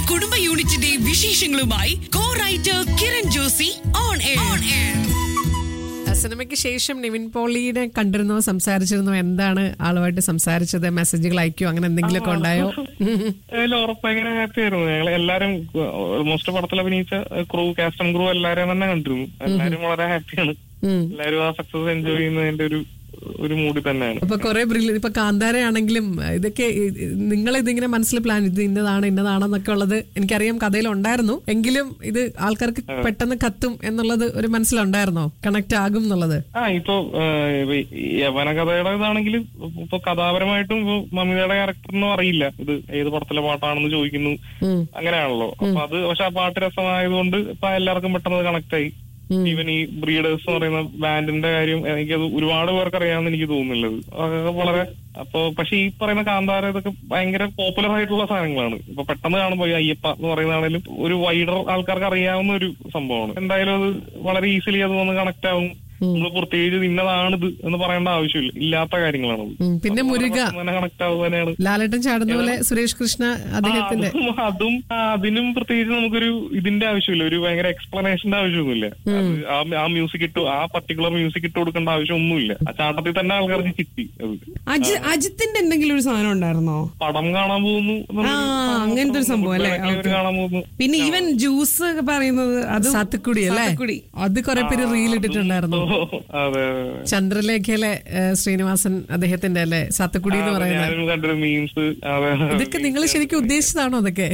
കുടുംബ യൂണിറ്റിന്റെ വിശേഷങ്ങളുമായി co writer Kiran Josy on air സിനിമയ്ക്ക് ശേഷം നിവിൻ പോളിയെ കണ്ടിരുന്നോ സംസാരിച്ചിരുന്നോ എന്താണ് ആളുമായിട്ട് സംസാരിച്ചത് മെസ്സേജുകൾ അയക്കോ അങ്ങനെ എന്തെങ്കിലുമൊക്കെ ഉണ്ടായോ അതിൽ ഉറപ്പ് ഭയങ്കര ഹാപ്പി ആയിരുന്നു ഞങ്ങൾ എല്ലാരും ഓൾമോസ്റ്റ് പടത്തിൽ അഭിനയിച്ച ക്രൂ കാസ്റ്റം ക്രൂ എല്ലാരെയും തന്നെ കണ്ടിരുന്നു എല്ലാരും വളരെ ഹാപ്പിയാണ് ഉം. എല്ലാരും ആ സക്സസ് എൻജോയ് ചെയ്യുന്നതിന്റെ ഒരു ഒരു മൂഡിൽ തന്നെയാണ് അപ്പൊ കുറെ ബ്രില്യ ഇപ്പൊ കാന്താര ആണെങ്കിലും ഇതൊക്കെ നിങ്ങൾ ഇതിങ്ങനെ മനസ്സിൽ പ്ലാൻ ഇത് ഇന്നതാണ് ഇന്നതാണെന്നൊക്കെ ഉള്ളത് എനിക്കറിയാം കഥയിൽ ഉണ്ടായിരുന്നു എങ്കിലും ഇത് ആൾക്കാർക്ക് പെട്ടെന്ന് കത്തും എന്നുള്ളത് ഒരു മനസ്സിലുണ്ടായിരുന്നോ കണക്ട് ആകും എന്നുള്ളത് ആ ഇപ്പൊ ഏഹ്, ഇപ്പൊ ഈ യവന കഥയുടെ ഇതാണെങ്കിൽ ഇപ്പൊ കഥാപരമായിട്ടും ഇപ്പൊ മമിതയുടെ ക്യാരക്ടറിനും അറിയില്ല ഇത് ഏത് പടത്തിലെ പാട്ടാണെന്ന് ചോദിക്കുന്നു ഉം. അങ്ങനെയാണല്ലോ അപ്പൊ അത് പക്ഷെ ആ പാട്ട് രസമായതുകൊണ്ട് ഇപ്പൊ എല്ലാവർക്കും പെട്ടെന്ന് കണക്ട് ആയി ഈവൻ ഈ ബ്രീഡേഴ്സ് എന്ന് പറയുന്ന ബാൻഡിന്റെ കാര്യം എനിക്കത് ഒരുപാട് പേർക്ക് അറിയാമെന്ന് എനിക്ക് തോന്നുന്നില്ലത് അതൊക്കെ വളരെ അപ്പൊ പക്ഷെ ഈ പറയുന്ന കാന്താര ഇതൊക്കെ ഭയങ്കര പോപ്പുലർ ആയിട്ടുള്ള സാധനങ്ങളാണ് ഇപ്പൊ പെട്ടെന്ന് കാണുമ്പോൾ ഈ അയ്യപ്പ എന്ന് പറയുന്നതാണെങ്കിലും ഒരു വൈഡർ ആൾക്കാർക്ക് അറിയാവുന്ന ഒരു സംഭവമാണ് എന്തായാലും അത് വളരെ ഈസിലി അത് വന്ന് കണക്ട് ആവും നമ്മൾ പ്രത്യേകിച്ച് ഇന്നതാണിത് എന്ന് പറയേണ്ട ആവശ്യമില്ല ഇല്ലാത്ത കാര്യങ്ങളാണത് ഉം. പിന്നെ മുരുക കണക്ട് ആവുന്നതാണ് ലാലേട്ടൻ ചാടുന്ന പോലെ സുരേഷ് കൃഷ്ണ അദ്ദേഹത്തിന്റെ അതും അതും ആ, അതിനും പ്രത്യേകിച്ച് നമുക്കൊരു ഇതിന്റെ ആവശ്യമില്ല ഒരു ഭയങ്കര എക്സ്പ്ലനേഷന്റെ ആവശ്യമൊന്നുമില്ല അത് ആ- ആ മ്യൂസിക് ഇട്ട് ആ പർട്ടിക്കുലർ മ്യൂസിക് ഇട്ട് കൊടുക്കേണ്ട ആവശ്യമൊന്നുമില്ല ആ ചാട്ടത്തിൽ തന്നെ ആൾക്കാർക്ക് കിട്ടി അത് അജി അജിത്തിന്റെ എന്തെങ്കിലും ഒരു സാധനം ഉണ്ടായിരുന്നോ പടം കാണാൻ പോകുന്നു എന്നുള്ളൊരു ആ, സാധനം അങ്ങനത്തെ ഒരു സംഭവം അല്ലേ? ഇവര് ഓക്കേ. കാണാൻ പോകുന്നു പിന്നെ ഈവൻ ജ്യൂസ് ഒക്കെ പറയുന്നത് അത് സാത്തുക്കുടി അല്ലേ സാത്തുക്കുടി. അത് കുറെ പേര് റീൽ ഇട്ടിട്ടുണ്ടായിരുന്നു ഓ, അതെ അതെ ചന്ദ്രലേഖയിലെ ഏഹ്, ശ്രീനിവാസൻ അദ്ദേഹത്തിന്റെ അല്ലേ സാത്തുക്കുടി എന്ന് പറയുന്നത് ഞാനും കണ്ടൊരു മീൻസ് അതെ ഇതൊക്കെ നിങ്ങൾ ശരിക്കും ഉദ്ദേശിച്ചതാണോ അതൊക്കെ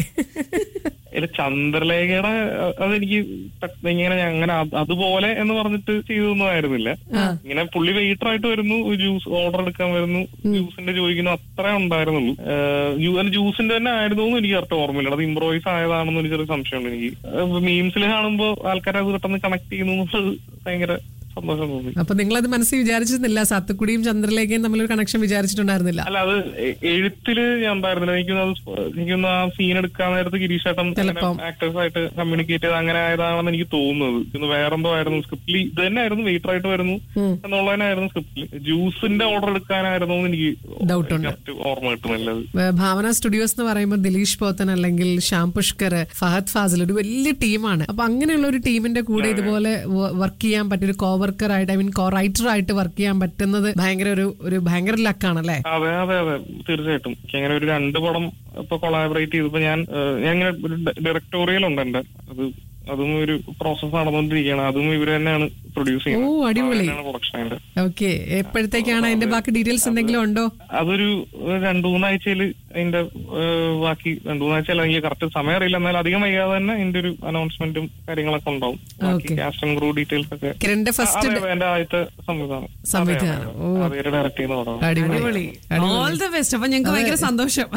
ഇല്ല ചന്ദ്രലേഖയുടെ അ- അതെനിക്ക് പെട്ടെന്ന് ഇങ്ങനെ അങ്ങനെ അത് അതുപോലെ എന്ന് പറഞ്ഞിട്ട് ചെയ്തൊന്നും ആയിരുന്നില്ല ഇങ്ങനെ പുള്ളി വെയിറ്റർ ആയിട്ട് വരുന്നു ഒരു ജ്യൂസ് ഓർഡർ എടുക്കാൻ വരുന്നു ജ്യൂസിന്റെ ചോദിക്കുന്നു അത്രേ ഉണ്ടായിരുന്നുള്ളൂ ഏഹ് ജ്യൂ- അത് ജ്യൂസിന്റെ തന്നെ ആയിരുന്നു എന്ന് എനിക്ക് കറക്റ്റ് ഓർമ്മയില്ല അത് ഇംപ്രോവൈസ് ആയതാണെന്ന് ഒരു ചെറിയ സംശയമുണ്ട് എനിക്ക് മീംസിൽ കാണുമ്പോൾ ആൾക്കാർ അത് പെട്ടെന്ന് കണക്ട് ചെയ്യുന്നു എന്നുള്ളത് ഭയങ്കര സന്തോഷം തോന്നി അപ്പൊ നിങ്ങളത് മനസ്സിൽ വിചാരിച്ചിരുന്നില്ല സാത്തുക്കുടിയും ചന്ദ്രലേഖയും തമ്മിലൊരു കണക്ഷൻ വിചാരിച്ചിട്ടുണ്ടായിരുന്നില്ല അല്ല അത് എ- എഴുത്തില് ഞാൻ ഉണ്ടായിരുന്നില്ല എനിക്കൊന്ന് അത് എനിക്കൊന്ന് ആ സീൻ എടുക്കാൻ നേരത്ത് ഗിരീഷ് ചേട്ടൻ ചിലപ്പം. ആക്ടേഴ്സ് ആയിട്ട് കമ്മ്യൂണിക്കേറ്റ് ചെയ്ത് അങ്ങനെ ആയതാണെന്ന് എനിക്ക് തോന്നുന്നത് ഇന്ന് വേറെന്തോ ആയിരുന്നു സ്ക്രിപ്റ്റിൽ ഇത് തന്നെ ആയിരുന്നു വെയിറ്റർ ആയിട്ട് വരുന്നു എന്നുള്ളതിനായിരുന്നു സ്ക്രിപ്റ്റിൽ ജ്യൂസിന്റെ ഓർഡർ എടുക്കാനായിരുന്നു എന്ന് എനിക്ക് Doubt ഉണ്ട്. correct ഓർമ്മ കിട്ടുന്നില്ലത് ഏഹ് ഭാവന സ്റ്റുഡിയോസ് എന്ന് പറയുമ്പോൾ ദിലീഷ് പോത്തൻ അല്ലെങ്കിൽ ശ്യാം പുഷ്കർ ഫഹദ് ഫാസിൽ ഒരു വലിയ ടീമാണ് അപ്പൊ അങ്ങനെയുള്ള ഒരു ടീമിന്റെ കൂടെ ഇതുപോലെ വർക്ക് ചെയ്യാൻ പറ്റിയ ഒരു കോ വർക്കർ ആയിട്ട് ഐ മീൻ കോ റൈറ്റർ ആയിട്ട് വർക്ക് ചെയ്യാൻ പറ്റുന്നത് ഭയങ്കര ഒരു ഒരു ഭയങ്കര ലക്കാണല്ലേ അതെ അതെ അതെ തീർച്ചയായിട്ടും എനിക്ക് അങ്ങനെ ഒരു രണ്ട് പടം ഇപ്പൊ കൊളാബറേറ്റ് ചെയ്തപ്പോ ഞാൻ ഏഹ്, ഞാൻ ഇങ്ങനെ ഒരു ഡയറക്ടോറിയൽ ഉണ്ട് എന്റെ അത് അതും ഒരു പ്രോസസ് നടന്നുകൊണ്ടിരിക്കുകയാണ് അതും ഇവര് തന്നെയാണ് പ്രൊഡ്യൂസ് ഓ, അടിപൊളി. പ്രൊഡക്ഷൻ അതിന്റെ ഓക്കെ എപ്പോഴത്തേക്കാണ് അതിന്റെ ബാക്കി ഡീറ്റെയിൽസ് എന്തെങ്കിലും ഉണ്ടോ അതൊരു ഏഹ്, രണ്ടു മൂന്നാഴ്ചയിൽ അതിന്റെ ഏഹ്, ബാക്കി രണ്ടു മൂന്നാഴ്ചയിൽ എനിക്ക് കറക്റ്റ് സമയം അറിയില്ല എന്നാൽ അധികം വൈകാതെ തന്നെ അതിന്റെ ഒരു അനൗൺസ്മെന്റും കാര്യങ്ങളൊക്കെ ഉണ്ടാവും ബാക്കി Okay. Cast and crew details ഒക്കെ കിരണിന്റെ അതെ, ഫസ്റ്റ് അതെ, എന്റെ ആദ്യത്തെ സംവിധാനം സംവിധാനം. ഓ. അവര് ഡയറക്ട് ചെയ്യുന്ന പടമാണ് അടിപൊളി ഓൾ ദ ബെസ്റ്റ് അപ്പൊ ഞങ്ങൾക്ക് ഭയങ്കര സന്തോഷം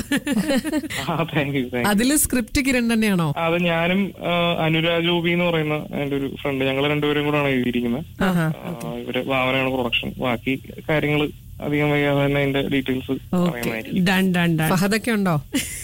ആ താങ്ക് യു താങ്ക് യു അതില് സ്ക്രിപ്റ്റ് കിരൺ തന്നെയാണോ അത് ഞാനും ആ, അനുരാഗ് ജോബി എന്ന് പറയുന്ന എന്റെ ഒരു ഫ്രണ്ട് ഞങ്ങൾ രണ്ടുപേരും കൂടെയാണ് എഴുതിയിരിക്കുന്നത് ആഹാ. ആ, ഇവര് ഭാവനയാണ് പ്രൊഡക്ഷൻ ബാക്കി കാര്യങ്ങൾ അധികം വൈകാതെ തന്നെ അതിന്റെ ഡീറ്റെയിൽസ് ഓക്കെ പറയുന്നതായിരിക്കും ഡൺ ഡൺ ഡൺ ഫഹദൊക്കെ ഉണ്ടോ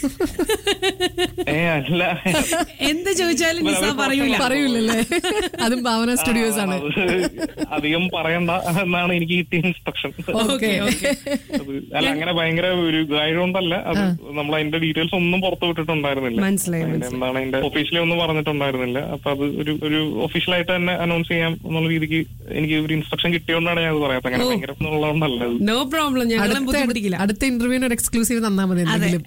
ഏ അല്ല എന്ത് ചോദിച്ചാലും നിസ പറയൂല പറയൂലല്ലേ അതും ഭാവന സ്റ്റുഡിയോസ് ആണ് അത് അധികം പറയണ്ട എന്നാണ് എനിക്ക് കിട്ടിയ ഇൻസ്ട്രക്ഷൻ ഓക്കെ അത് അല്ല അങ്ങനെ ഭയങ്കര ഒരു ഗൈഡ് കൊണ്ടല്ല അത് നമ്മൾ അതിന്റെ ഡീറ്റെയിൽസ് ഒന്നും പുറത്തു വിട്ടിട്ടുണ്ടായിരുന്നില്ല മനസ്സിലായി അതിന്റെ എന്താണ് അതിന്റെ ഒഫീഷ്യലി ഒന്നും പറഞ്ഞിട്ടുണ്ടായിരുന്നില്ല അപ്പൊ അത് ഒരു ഒരു ഒഫീഷ്യലായിട്ട് തന്നെ അനൗൺസ് ചെയ്യാം എന്നുള്ള രീതിക്ക് എനിക്ക് ഒരു ഇൻസ്ട്രക്ഷൻ കിട്ടിയോണ്ടാണ് ഞാൻ അത് പറയാത്തത് അങ്ങനെ ഭയങ്കര എന്നുള്ളതുകൊണ്ടല്ല അത്. നോ പ്രോബ്ലം ഞങ്ങളും അടുത്ത ബുദ്ധിമുട്ടിക്കില്ല അടുത്ത ഇന്റർവ്യൂവിന് ഒരു എക്സ്ക്ലൂസീവ് തന്നാ മതി എന്തെങ്കിലും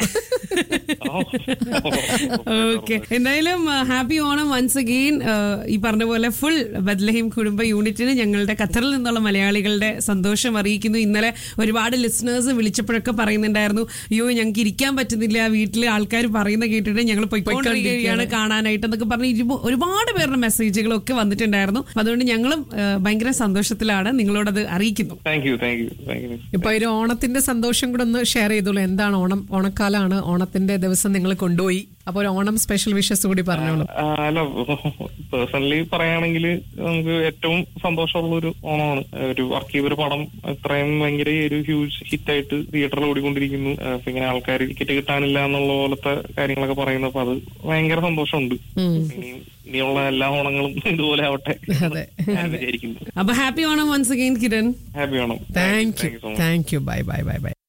ഓക്കെ എന്തായാലും ഹാപ്പി ഓണം വൺസ് അഗെയിൻ ഈ പറഞ്ഞ പോലെ ഫുൾ ബദ്ലഹിം കുടുംബ യൂണിറ്റിന് ഞങ്ങളുടെ ഖത്തറിൽ നിന്നുള്ള മലയാളികളുടെ സന്തോഷം അറിയിക്കുന്നു ഇന്നലെ ഒരുപാട് ലിസണേഴ്സ് വിളിച്ചപ്പോഴൊക്കെ പറയുന്നുണ്ടായിരുന്നു അയ്യോ ഞങ്ങൾക്ക് ഇരിക്കാൻ പറ്റുന്നില്ല വീട്ടിലെ ആൾക്കാർ പറയുന്ന കേട്ടിട്ട് ഞങ്ങൾ പോയിക്കൊണ്ടിരിക്കുകയാണ് കാണാനായിട്ട് എന്നൊക്കെ പറഞ്ഞ് ഇരുപ- ഒരുപാട് പേരുടെ മെസ്സേജുകളൊക്കെ വന്നിട്ടുണ്ടായിരുന്നു അപ്പൊ അതുകൊണ്ട് ഞങ്ങളും ആ, ഭയങ്കര സന്തോഷത്തിലാണ് നിങ്ങളോടത് അറിയിക്കുന്നു thank you thank you thank you ഇപ്പൊ ഒരു ഓണത്തിന്റെ സന്തോഷം കൂടെ ഒന്ന് ഷെയർ ചെയ്തോളൂ എന്താണ് ഓണം ഓണക്കാലാണ് ഓണത്തിന്റെ ദിവസം നിങ്ങൾ കൊണ്ടുപോയി അപ്പൊ ഒരു ഓണം സ്പെഷ്യൽ വിഷസ് കൂടി പറഞ്ഞോളൂ ആ, അല്ല പേഴ്സണലി പറയുകയാണെങ്കിൽ നമുക്ക് ഏറ്റവും സന്തോഷമുള്ള ഒരു ഓണമാണ് ഒരു വർക്ക് ചെയ്തൊരു പടം ഇത്രയും ഭയങ്കര ഒരു ഹ്യൂജ് ഹിറ്റ് ആയിട്ട് തിയേറ്ററിൽ ഓടിക്കൊണ്ടിരിക്കുന്നു ആ, അപ്പൊ ഇങ്ങനെ ആൾക്കാർ ടിക്കറ്റ് കിട്ടാനില്ല എന്നുള്ള പോലത്തെ കാര്യങ്ങളൊക്കെ പറയുന്നപ്പോ അത് ഭയങ്കര സന്തോഷമുണ്ട് ഇനി ഇനിയുള്ള എല്ലാ ഓണങ്ങളും ഇതുപോലെ ആവട്ടെ അതെ. ഞാൻ വിചാരിക്കുന്നു അപ്പൊ happy Onam once again Kiran happy Onam thank you Thank you so much. Thank you bye bye bye by